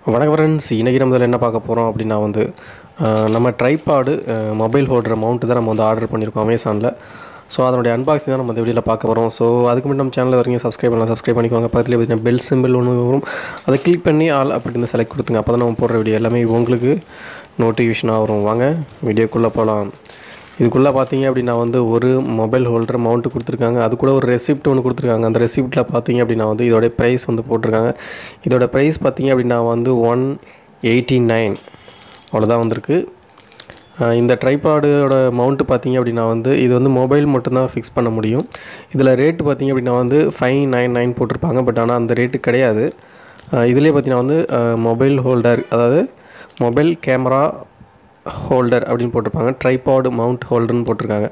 வணக்கம் ஃப்ரெண்ட்ஸ் இன்றைக்கி நம்ம இதில் என்ன பார்க்க போகிறோம் அப்படின்னா வந்து அஹ், நம்ம ட்ரைபாடு மொபைல் ஹோல்டர் மவுண்ட்டு தான் நம்ம வந்து ஆர்டர் பண்ணியிருக்கோம் அமேசானில் ஸோ அதனுடைய அன்பாக்சிங் தான் நம்ம இந்த வீடியோவில் பார்க்க போகிறோம் ஸோ அதுக்கு முன்னாடி நம்ம சேனலில் வரைக்கும் சப்ஸ்கிரைப் பண்ணலாம் சப்ஸ்கிரைப் பண்ணிக்கோங்க பக்கத்தில் பார்த்தீங்கன்னா பெல் சிம்பிள் ஒன்று வரும் அதை கிளிக் பண்ணி ஆல் அப்படின்னு செலக்ட் கொடுத்துங்க அப்போ தான் நம்ம போடுற வீடியோ எல்லாமே உங்களுக்கு நோட்டிஃபிகேஷனாக வரும் வாங்க வீடியோக்குள்ளே போகலாம் இதுக்குள்ளே பார்த்தீங்க அப்படின்னா வந்து ஒரு மொபைல் ஹோல்டர் மவுண்ட்டு கொடுத்துருக்காங்க அது கூட ஒரு ரெசிப்ட் ஒன்று கொடுத்துருக்காங்க அந்த ரெசிப்ட்டில் பார்த்தீங்க அப்படின்னா வந்து இதோட ப்ரைஸ் வந்து போட்டிருக்காங்க இதோட ப்ரைஸ் பார்த்தீங்க அப்படின்னா வந்து ஒன் எயிட்டி நைன் அவ்வளோதான் வந்திருக்கு அஹ் இந்த ட்ரைபாடோட மவுண்ட்டு பார்த்தீங்க அப்படின்னா வந்து இது வந்து மொபைல் மட்டும்தான் ஃபிக்ஸ் பண்ண முடியும் இதில் ரேட்டு பார்த்தீங்க அப்படின்னா வந்து ஃபைவ் நைன் நைன் போட்டிருப்பாங்க பட் ஆனால் அந்த ரேட்டு கிடையாது அஹ் இதுலேயே பார்த்தீங்கன்னா வந்து மொபைல் ஹோல்டர் அதாவது மொபைல் கேமரா ஹோல்டர் அப்படின்னு போட்டிருப்பாங்க ட்ரைபாடு மவுண்ட் ஹோல்டர்னு போட்டிருக்காங்க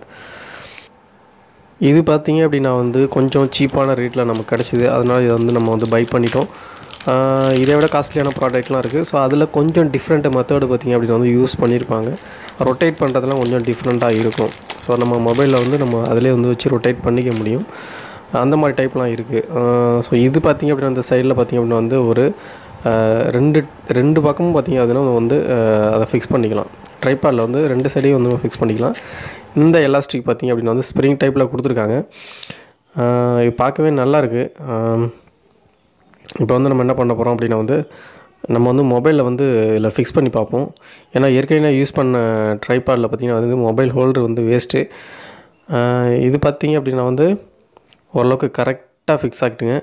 இது பார்த்தீங்க அப்படின்னா வந்து கொஞ்சம் சீப்பான ரேட்டில் நமக்கு கிடச்சிது அதனால் இதை வந்து நம்ம வந்து பை பண்ணிட்டோம் ஆஹ் இதை விட காஸ்ட்லியான ப்ராடக்ட்லாம் இருக்குது ஸோ அதில் கொஞ்சம் டிஃப்ரெண்ட் மெத்தடு பார்த்திங்க அப்படின்னா வந்து யூஸ் பண்ணியிருப்பாங்க ரொட்டேட் பண்ணுறதுலாம் கொஞ்சம் டிஃப்ரெண்ட்டாக இருக்கும் ஸோ நம்ம மொபைலில் வந்து நம்ம அதிலே வந்து வச்சு ரொட்டேட் பண்ணிக்க முடியும் அந்த மாதிரி டைப்லாம் இருக்குது ஸோ இது பார்த்திங்க அப்படின்னா அந்த சைடில் பார்த்திங்க அப்படின்னா வந்து ஒரு ஆஹ் ரெண்டு ரெண்டு பக்கமும் பார்த்திங்க அப்படின்னா நம்ம வந்து ஆஹ் அதை ஃபிக்ஸ் பண்ணிக்கலாம் ட்ரைபாடில் வந்து ரெண்டு சைடையும் வந்து ஃபிக்ஸ் பண்ணிக்கலாம் இந்த எலாஸ்டிக் பார்த்திங்க அப்படின்னா வந்து ஸ்ப்ரிங் டைப்பில் கொடுத்துருக்காங்க ஆஹ் இது பார்க்கவே நல்லா இருக்குது இப்போ வந்து நம்ம என்ன பண்ண போகிறோம் அப்படின்னா வந்து நம்ம வந்து மொபைலில் வந்து இதில் ஃபிக்ஸ் பண்ணி பார்ப்போம் ஏன்னா ஏற்கனவே யூஸ் பண்ண ட்ரைபாடில் பார்த்திங்கன்னா வந்து மொபைல் ஹோல்டர் வந்து வேஸ்ட்டு இது பார்த்திங்க அப்படின்னா வந்து ஓரளவுக்கு கரெக்டாக ஃபிக்ஸ் ஆகிட்டுங்க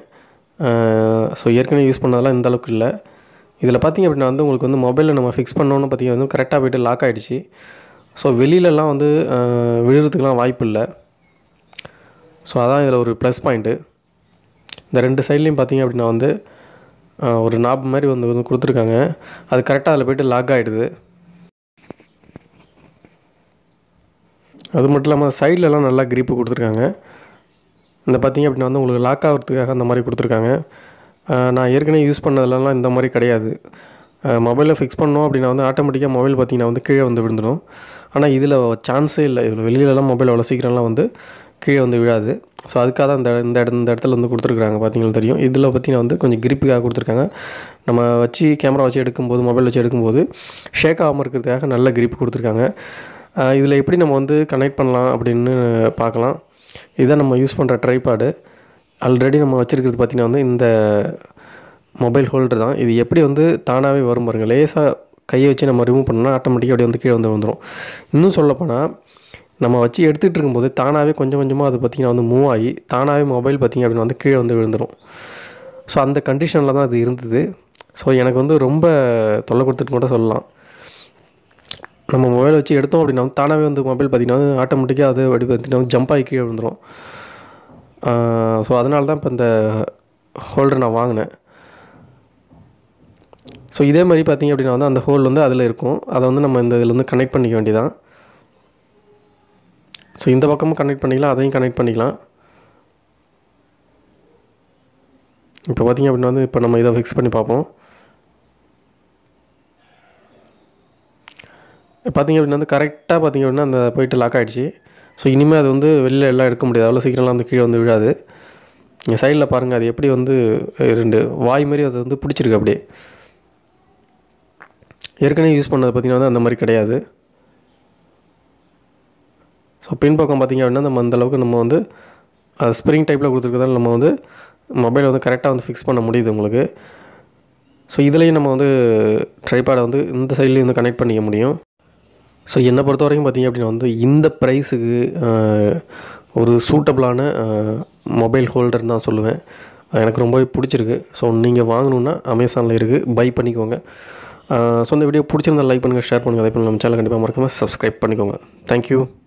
ஸோ ஏற்கனவே யூஸ் பண்ணதெல்லாம் இந்த அளவுக்கு இல்லை இதில் பார்த்திங்க அப்படின்னா வந்து உங்களுக்கு வந்து மொபைலில் நம்ம ஃபிக்ஸ் பண்ணோன்னு பார்த்திங்கன்னா வந்து கரெக்டாக போய்ட்டு லாக் ஆகிடுச்சு ஸோ வெளியிலலாம் வந்து ஆஹ் விழுறதுக்கெலாம் வாய்ப்பு இல்லை ஸோ அதான் இதில் ஒரு ப்ளஸ் பாயிண்ட்டு இந்த ரெண்டு சைட்லேயும் பார்த்தீங்க அப்படின்னா வந்து ஆஹ், ஒரு நாப் மாதிரி வந்து வந்து கொடுத்துருக்காங்க அது கரெக்டாக அதில் போய்ட்டு லாக் ஆகிடுது அது மட்டும் இல்லாமல் சைட்லலாம் நல்லா கிரிப்பு கொடுத்துருக்காங்க இந்த பார்த்தீங்க அப்படின்னா வந்து உங்களுக்கு லாக் ஆகிறதுக்காக அந்த மாதிரி கொடுத்துருக்காங்க ஆஹ், நான் ஏற்கனவே யூஸ் பண்ணதுலலாம் இந்த மாதிரி கிடையாது மொபைலில் ஃபிக்ஸ் பண்ணோம் அப்படின்னா வந்து ஆட்டோமேட்டிக்காக மொபைல் பார்த்தீங்கன்னா வந்து கீழே வந்து விழுந்துடும் ஆனால் இதில் சான்ஸே இல்லை இதில் வெளியிலலாம் மொபைல் அவ்வளோ சீக்கிரம்லாம் வந்து கீழே வந்து விழாது ஸோ அதுக்காக தான் இந்த இந்த இடம் இந்த இடத்துல வந்து கொடுத்துருக்காங்க பார்த்தீங்கன்னா தெரியும் இதில் பார்த்தீங்கன்னா வந்து கொஞ்சம் கிரிப்புக்காக கொடுத்துருக்காங்க நம்ம வச்சு கேமரா வச்சு எடுக்கும்போது மொபைல் வச்சு எடுக்கும்போது ஷேக் ஆகாமல் இருக்கிறதுக்காக நல்ல கிரிப் கொடுத்துருக்காங்க இதில் எப்படி நம்ம வந்து கனெக்ட் பண்ணலாம் அப்படின்னு பார்க்கலாம் இதுதான் நம்ம யூஸ் பண்ணுற ட்ரைபாடு ஆல்ரெடி நம்ம வச்சுருக்கிறது பார்த்திங்கன்னா வந்து இந்த மொபைல் ஹோல்டர் தான் இது எப்படி வந்து தானாகவே வரும் பாருங்க லேசாக கையை வச்சு நம்ம ரிமூவ் பண்ணோம்னா ஆட்டோமேட்டிக்காக அப்படியே வந்து கீழே வந்து வந்துடும் இன்னும் சொல்லப்போனால் நம்ம வச்சு எடுத்துகிட்டு இருக்கும்போது தானாகவே கொஞ்சம் கொஞ்சமாக அது பார்த்திங்கன்னா வந்து மூவ் ஆகி தானாகவே மொபைல் பார்த்திங்க அப்படின்னா வந்து கீழே வந்து விழுந்துடும் ஸோ அந்த கண்டிஷனில் தான் அது இருந்தது ஸோ எனக்கு வந்து ரொம்ப தொல்லை கொடுத்துட்டு கூட சொல்லலாம் நம்ம மொபைல் வச்சு எடுத்தோம் அப்படின்னா வந்து தானாகவே வந்து மொபைல் பார்த்திங்கன்னா ஆட்டோமேட்டிக்காக அது அப்படி பார்த்திங்கன்னா ஜம்ப் ஆகி கீழே விழுந்துடும் ஸோ அதனால தான் இப்போ இந்த ஹோல்டர் நான் வாங்கினேன் ஸோ இதே மாதிரி பார்த்திங்க அப்படின்னா வந்து அந்த ஹோல் வந்து அதில் இருக்கும் அதை வந்து நம்ம இந்த இதில் வந்து கனெக்ட் பண்ணிக்க வேண்டியதான் ஸோ இந்த பக்கமும் கனெக்ட் பண்ணிக்கலாம் அதையும் கனெக்ட் பண்ணிக்கலாம் இப்போ பார்த்திங்க அப்படின்னா வந்து இப்போ நம்ம இதை ஃபிக்ஸ் பண்ணி பார்ப்போம் பார்த்திங்க அப்படின்னா வந்து கரெக்டாக பார்த்திங்க அப்படின்னா அந்த போயிட்டு லாக் ஆகிடுச்சு ஸோ இனிமேல் அது வந்து வெளில எல்லாம் எடுக்க முடியாது அவ்வளோ சீக்கிரம்லாம் வந்து கீழே வந்து விழாது இங்கே சைடில் பாருங்கள் அது எப்படி வந்து அஹ், ரெண்டு வாய் மாதிரி அது வந்து பிடிச்சிருக்கு அப்படியே ஏற்கனவே யூஸ் பண்ணது பார்த்திங்கன்னா வந்து அந்த மாதிரி கிடையாது ஸோ பின்பக்கம் பார்த்திங்க அப்படின்னா நம்ம அந்த அளவுக்கு நம்ம வந்து ஸ்ப்ரிங் டைப்பில் கொடுத்துருக்கதால நம்ம வந்து மொபைலை வந்து கரெக்டாக வந்து ஃபிக்ஸ் பண்ண முடியுது உங்களுக்கு ஸோ இதுலேயும் நம்ம வந்து ட்ரைபேடை வந்து இந்த சைட்லேயும் வந்து கனெக்ட் பண்ணிக்க முடியும் ஸோ என்னை பொறுத்த வரைக்கும் பார்த்திங்க அப்படின்னா வந்து இந்த ப்ரைஸுக்கு ஒரு சூட்டபிளான மொபைல் ஹோல்டர் தான் சொல்லுவேன் எனக்கு ரொம்பவே பிடிச்சிருக்கு ஸோ நீங்கள் வாங்கணுன்னா அமேசானில் இருக்குது பை பண்ணிக்கோங்க ஸோ இந்த வீடியோ பிடிச்சிருந்தா லைக் பண்ணுங்கள் ஷேர் பண்ணுங்கள் அதே போல் நம்ம சேனல் கண்டிப்பாக மறக்காமல் சப்ஸ்கிரைப் பண்ணிக்கோங்க தேங்க்யூ